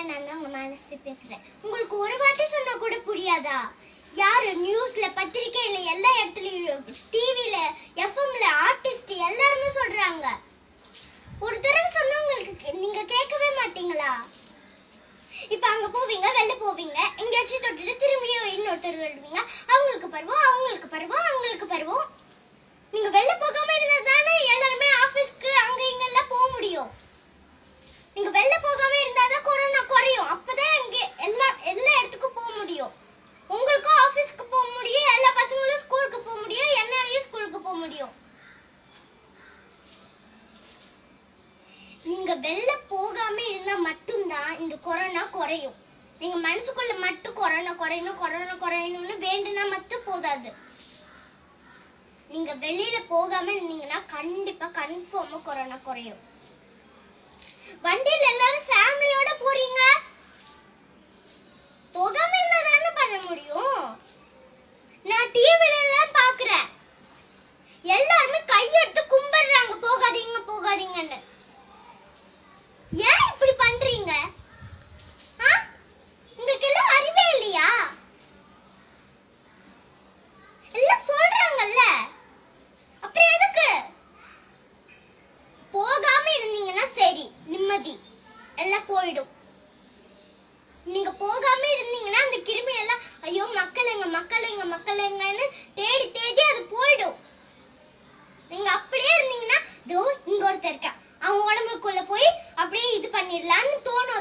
நான் தான் உங்க மானஸ்வி பேசுறேன் உங்களுக்கு ஒரு வார்த்தை சொன்னா கூட புரியாதா யாரு நியூஸ்ல பத்திரிக்கையில எல்லா இடத்துலயும் டிவில எஃப்எம்ல ஆர்டிஸ்ட் எல்லாருமே சொல்றாங்க ஒரு தடவை சொன்னா உங்களுக்கு நீங்க கேட்கவே மாட்டீங்களா இப்ப அங்க போவீங்க வெளில போவீங்க எங்கேயாச்சும் தொட்டுட்டு திரும்பியும் இன்னொருத்தர் வருவீங்க அவங்களுக்கு பருவம் அவங்களுக்கு பருவம் அவங்களுக்கு பருவம் நீங்க வெளில போகாம இருந்தா தானே எல்லாருமே ஆபீஸ்க்கு அங்க இங்க எல்லாம் போக முடியும் நீங்க வெளில போகாம இருந்தாதான் கொரோனா குறையும் அப்பதான் இங்க எல்லா எல்லா இடத்துக்கும் போக முடியும் உங்களுக்கும் ஆபீஸ்க்கு போக முடியும் எல்லா பசங்களும் ஸ்கூலுக்கு போக முடியும் என்னாலயும் ஸ்கூலுக்கு போக முடியும் நீங்க வெளில போகாம இருந்தா மட்டும்தான் இந்த கொரோனா குறையும் நீங்க மனசுக்குள்ள மட்டும் கொரோனா குறையணும் கொரோனா குறையணும்னு வேண்டுனா மட்டும் போதாது நீங்க வெளியில போகாம இருந்தீங்கன்னா கண்டிப்பா கன்ஃபார்மா கொரோனா குறையும் வண்டியில எல்லாரும் ஃபேமிலியோட போறீங்க போகாம இருந்தா தானே பண்ண முடியும் நான் டிவில எல்லாம் பாக்குறேன் எல்லாருமே கையெடுத்து கும்பிடுறாங்க போகாதீங்க போகாதீங்கன்னு ஏன் இப்படி பண்றீங்க ஆ? உங்களுக்கு எல்லாம் அறிவே இல்லையா எல்லாம் சொல்றாங்கல்ல அப்புறம் எதுக்கு போகாம இருந்தீங்கன்னா சரி நிம்மதி எல்லாம் போயிடும் நீங்க போகாம இருந்தீங்கன்னா அந்த கிருமி எல்லாம் ஐயோ மக்கள் எங்க மக்கள் எங்க மக்கள் எங்கன்னு தேடி தேடி அது போயிடும் நீங்க அப்படியே இருந்தீங்கன்னா இதோ இங்க ஒருத்தர் இருக்கா அவன் உடம்புக்குள்ள போய் அப்படியே இது பண்ணிடலாம்னு தோணும்